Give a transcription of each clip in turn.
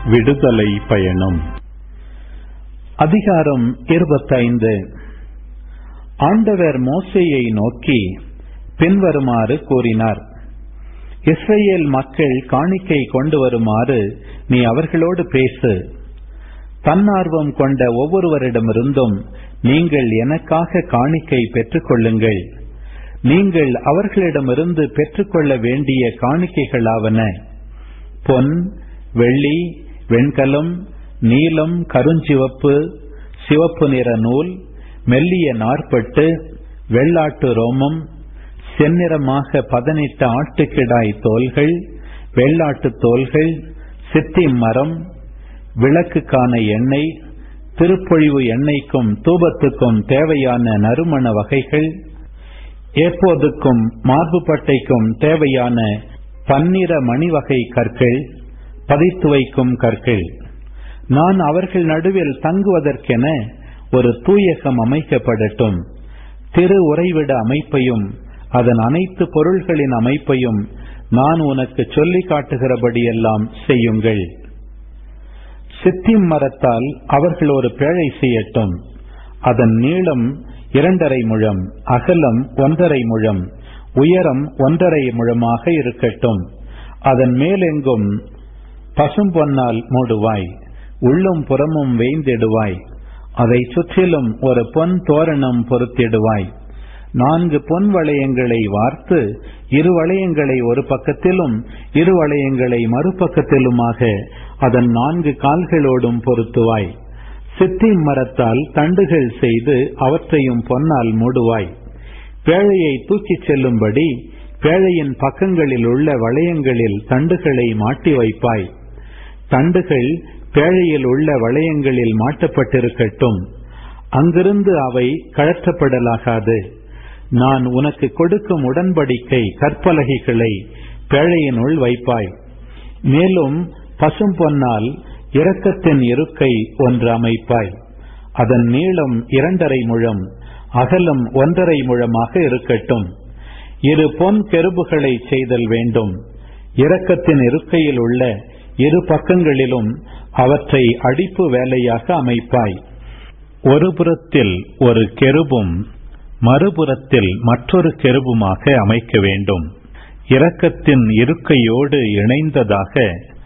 விடுதலை பயணம் அதிகாரம் இருபத்தைந்து ஆண்டவர் மோசேயை நோக்கி பின்வருமாறு கூறினார் இஸ்ரேல் மக்கள் காணிக்கை கொண்டு வருமாறு நீ அவர்களோடு பேசு தன்னார்வம் கொண்ட ஒவ்வொருவரிடமிருந்தும் நீங்கள் எனக்காக காணிக்கை பெற்றுக் கொள்ளுங்கள் நீங்கள் அவர்களிடமிருந்து பெற்றுக்கொள்ள வேண்டிய காணிக்கைகளாவன பொன் வெள்ளி வெண்கலம் நீலம் கருஞ்சிவப்பு சிவப்பு நிற நூல் மெல்லிய நார்பட்டு வெள்ளாட்டு ரோமம் செந்நிறமாக பதனிட்ட ஆட்டுக்கிடாய் தோல்கள் வெள்ளாட்டு தோல்கள் சித்தி மரம் விளக்குக்கான எண்ணெய் திருப்பொழிவு எண்ணெய்க்கும் தூபத்துக்கும் தேவையான நறுமண வகைகள் ஏப்போதுக்கும் மார்பு பட்டைக்கும் தேவையான பன்னிற மணிவகை கற்கள் பதித்து வைக்கும் கற்கள் நான் அவர்கள் நடுவில் தங்குவதற்கென ஒரு தூயகம் அமைக்கப்படட்டும் திரு உறைவிட அமைப்பையும் அதன் அனைத்து பொருள்களின் அமைப்பையும் நான் உனக்கு சொல்லி காட்டுகிறபடியெல்லாம் செய்யுங்கள் சித்திம் மரத்தால் அவர்கள் ஒரு பேழை செய்யட்டும் அதன் நீளம் இரண்டரை முழம் அகலம் ஒன்றரை முழம் உயரம் ஒன்றரை முழமாக இருக்கட்டும் அதன் மேலெங்கும் பசும்பொன்னால் மூடுவாய் உள்ளும் புறமும் வேய்ந்திடுவாய் அதை சுற்றிலும் ஒரு பொன் தோரணம் பொருத்திடுவாய் நான்கு பொன் வளையங்களை வார்த்து இரு வளையங்களை ஒரு பக்கத்திலும் இரு வளையங்களை மறுபக்கத்திலுமாக அதன் நான்கு கால்களோடும் பொருத்துவாய் சித்தி மரத்தால் தண்டுகள் செய்து அவற்றையும் பொன்னால் மூடுவாய் பேழையை தூக்கிச் செல்லும்படி பேழையின் பக்கங்களில் உள்ள வளையங்களில் தண்டுகளை மாட்டி வைப்பாய் தண்டுகள் பேழையில் உள்ள வளையங்களில் மாட்டப்பட்டிருக்கட்டும் அங்கிருந்து அவை கழற்றப்படலாகாது நான் உனக்கு கொடுக்கும் உடன்படிக்கை கற்பலகைகளை பேழையினுள் வைப்பாய் மேலும் பசும் பொன்னால் இரக்கத்தின் இருக்கை ஒன்று அமைப்பாய் அதன் நீளம் இரண்டரை முழம் அகலம் ஒன்றரை முழமாக இருக்கட்டும் இரு பொன் கெருபுகளை செய்தல் வேண்டும் இரக்கத்தின் இருக்கையில் உள்ள இரு பக்கங்களிலும் அவற்றை அடிப்பு வேலையாக அமைப்பாய் ஒரு புறத்தில் ஒரு கெருபும் மறுபுறத்தில் மற்றொரு கெருபுமாக அமைக்க வேண்டும் இரக்கத்தின் இருக்கையோடு இணைந்ததாக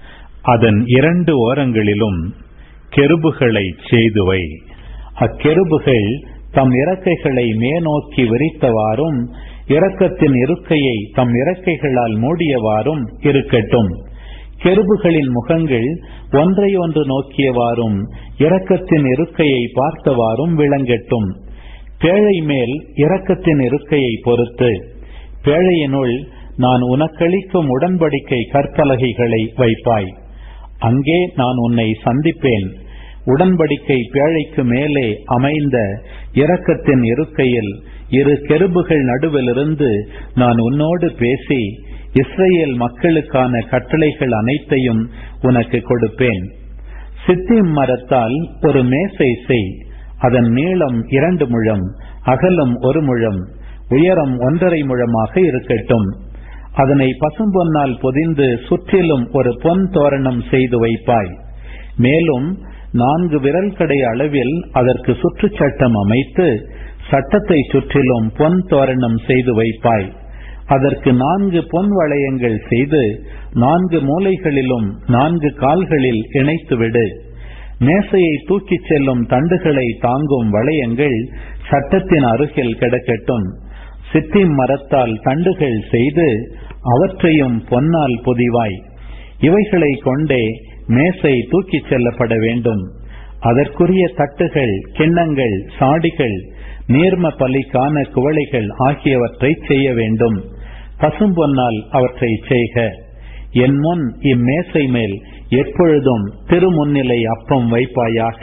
அதன் இரண்டு ஓரங்களிலும் கெருபுகளை செய்துவை அக்கெருபுகள் தம் இறக்கைகளை மேநோக்கி விரித்தவாறும் இரக்கத்தின் இருக்கையை தம் இறக்கைகளால் மூடியவாறும் இருக்கட்டும் கெருபுகளின் முகங்கள் ஒன்றை ஒன்று நோக்கியவாறும் இரக்கத்தின் இருக்கையை பார்த்தவாறும் விளங்கட்டும் பேழை மேல் இரக்கத்தின் இருக்கையை பொறுத்து பேழையினுள் நான் உனக்களிக்கும் உடன்படிக்கை கற்பலகைகளை வைப்பாய் அங்கே நான் உன்னை சந்திப்பேன் உடன்படிக்கை பேழைக்கு மேலே அமைந்த இரக்கத்தின் இருக்கையில் இரு கெருபுகள் நடுவிலிருந்து நான் உன்னோடு பேசி இஸ்ரேல் மக்களுக்கான கட்டளைகள் அனைத்தையும் உனக்கு கொடுப்பேன் சித்திம் மரத்தால் ஒரு மேசை செய் அதன் நீளம் இரண்டு முழம் அகலம் ஒரு முழம் உயரம் ஒன்றரை முழமாக இருக்கட்டும் அதனை பசும்பொன்னால் பொதிந்து சுற்றிலும் ஒரு பொன் தோரணம் செய்து வைப்பாய் மேலும் நான்கு விரல் கடை அளவில் அதற்கு சுற்றுச்சட்டம் அமைத்து சட்டத்தை சுற்றிலும் பொன் தோரணம் செய்து வைப்பாய் அதற்கு நான்கு பொன் வளையங்கள் செய்து நான்கு மூலைகளிலும் நான்கு கால்களில் இணைத்துவிடு மேசையை தூக்கிச் செல்லும் தண்டுகளை தாங்கும் வளையங்கள் சட்டத்தின் அருகில் கிடக்கட்டும் சித்தி மரத்தால் தண்டுகள் செய்து அவற்றையும் பொன்னால் பொதிவாய் இவைகளை கொண்டே மேசை தூக்கிச் செல்லப்பட வேண்டும் அதற்குரிய தட்டுகள் கிண்ணங்கள் சாடிகள் நீர்ம பலிக்கான குவளைகள் ஆகியவற்றை செய்ய வேண்டும் பசும்பொன்னால் அவற்றை செய்க என் முன் இம்மேசை மேல் எப்பொழுதும் திருமுன்னிலை அப்பம் வைப்பாயாக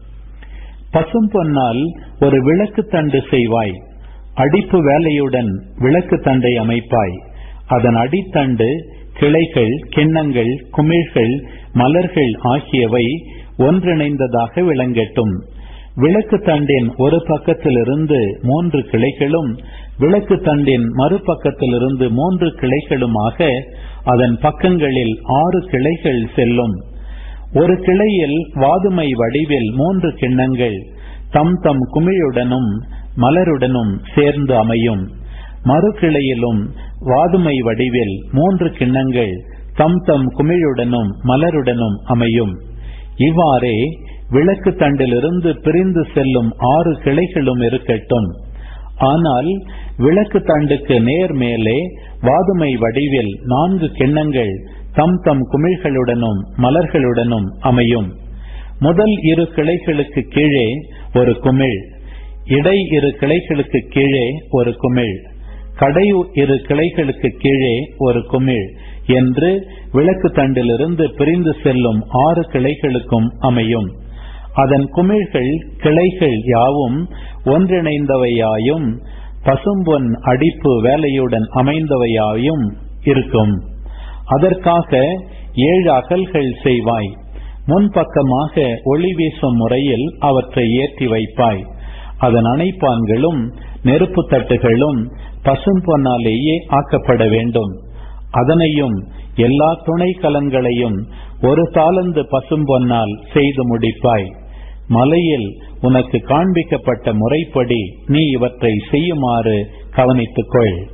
பசும் பொன்னால் ஒரு விளக்கு தண்டு செய்வாய் அடிப்பு வேலையுடன் விளக்கு தண்டை அமைப்பாய் அதன் அடித்தண்டு கிளைகள் கிண்ணங்கள் குமிழ்கள் மலர்கள் ஆகியவை ஒன்றிணைந்ததாக விளங்கட்டும் விளக்கு தண்டின் ஒரு பக்கத்திலிருந்து மூன்று கிளைகளும் விளக்கு தண்டின் மறுபக்கத்திலிருந்து மூன்று கிளைகளுமாக அதன் பக்கங்களில் ஆறு கிளைகள் செல்லும் ஒரு கிளையில் வாதுமை வடிவில் மூன்று கிண்ணங்கள் தம் தம் குமிழுடனும் மலருடனும் சேர்ந்து அமையும் மறு கிளையிலும் வாதுமை வடிவில் மூன்று கிண்ணங்கள் தம் தம் குமிழுடனும் மலருடனும் அமையும் இவ்வாறே விளக்கு தண்டிலிருந்து பிரிந்து செல்லும் ஆறு கிளைகளும் இருக்கட்டும் ஆனால் விளக்கு தண்டுக்கு நேர் மேலே வாதுமை வடிவில் நான்கு கிண்ணங்கள் தம் தம் குமிழ்களுடனும் மலர்களுடனும் அமையும் முதல் இரு கிளைகளுக்கு கீழே ஒரு குமிழ் இடை இரு கிளைகளுக்கு கீழே ஒரு குமிழ் கடை இரு கிளைகளுக்கு கீழே ஒரு குமிழ் என்று விளக்கு தண்டிலிருந்து பிரிந்து செல்லும் ஆறு கிளைகளுக்கும் அமையும் அதன் குமிழ்கள் கிளைகள் யாவும் ஒன்றிணைந்தவையாயும் பசும்பொன் அடிப்பு வேலையுடன் அமைந்தவையாயும் இருக்கும் அதற்காக ஏழு அகல்கள் செய்வாய் முன்பக்கமாக ஒளி வீசும் முறையில் அவற்றை ஏற்றி வைப்பாய் அதன் அணைப்பான்களும் நெருப்பு தட்டுகளும் பசும்பொன்னாலேயே ஆக்கப்பட வேண்டும் அதனையும் எல்லா துணை கலன்களையும் ஒரு தாளந்து பசும்பொன்னால் செய்து முடிப்பாய் மலையில் உனக்கு காண்பிக்கப்பட்ட முறைப்படி நீ இவற்றை செய்யுமாறு கவனித்துக்கொள்